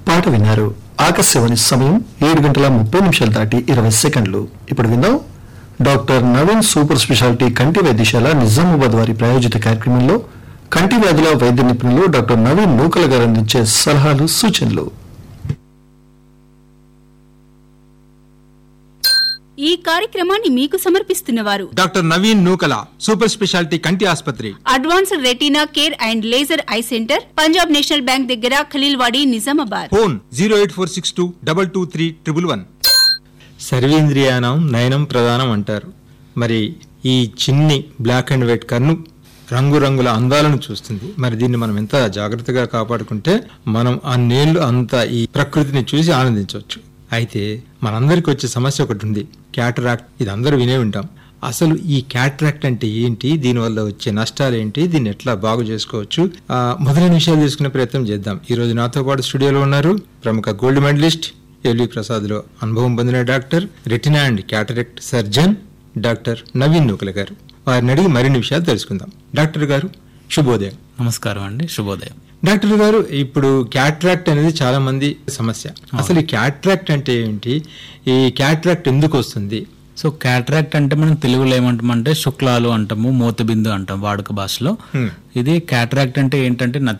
పాట విన్నారు ఆకాశవాణి సమయం ఏడు గంటల ముప్పై నిమిషాలు దాటి ఇరవై సెకండ్లు ఇప్పుడు విందాం డాక్టర్ నవీన్ సూపర్ స్పెషాలిటీ కంటి వైద్యశాల నిజామాబాద్ వారి ప్రాయోజిత కార్యక్రమంలో కంటి వ్యాధుల వైద్య నిపుణులు డాక్టర్ నవీన్ నూకల గారు అందించే సలహాలు సూచనలు ఈ కార్యక్రమాన్ని మీకు సమర్పిస్తున్నవారు doctor Naveen Nukala super speciality కంటి ఆసుపత్రి advanced retina care and laser eye centre Punjab National Bank దగ్గర Khaleelwadi Nizamabad phone zero eight four six two double two three triple one సర్వేంద్రియానం నయనం ప్రధానం అంటారు మరి ఈ చిన్ని బ్లాక్ అండ్ వైట్ కన్ను రంగురంగుల అందాలను చూస్తుంది మరి దీన్ని మనం ఎంత జాగ్రత్తగా కాపాడుకుంటే మనం ఆ నీళ్లు అంత ఈ ప్రకృతిని చూసి ఆనందించవచ్చు అయితే మనందరికి వచ్చే సమస్య ఒకటి ఉంది క్యాటరాక్ట్ ఇది అందరూ వినే ఉంటాం అసలు ఈ క్యాట్రాక్ట్ అంటే ఏంటి దీనివల్ల వచ్చే నష్టాలు ఏంటి దీన్ని ఎట్లా బాగు చేసుకోవచ్చు ఆ, మొదలైన విషయాలు తెలుసుకునే ప్రయత్నం చేద్దాం ఈ రోజు నాతో పాటు స్టూడియోలో ఉన్నారు ప్రముఖ గోల్డ్ మెడలిస్ట్ ఎల్వి ప్రసాద్ లో అనుభవం పొందిన doctor retina and cataract surgeon doctor Naveen Nukala గారు వారిని అడిగి మరిన్ని విషయాలు తెలుసుకుందాం డాక్టర్ గారు శుభోదయం నమస్కారం అండి శుభోదయం డాక్టర్ గారు ఇప్పుడు క్యాట్రాక్ట్ అనేది చాలా మంది సమస్య అసలు ఈ క్యాట్రాక్ట్ అంటే ఏంటి ఈ క్యాట్రాక్ట్ ఎందుకు వస్తుంది సో క్యాట్రాక్ట్ అంటే మనం తెలుగులో ఏమంటామంటే శుక్లాలు అంటాము మోతబిందు అంటాం వాడుక భాషలో Hmm. ఇది క్యాట్రాక్ట్ అంటే ఏంటంటే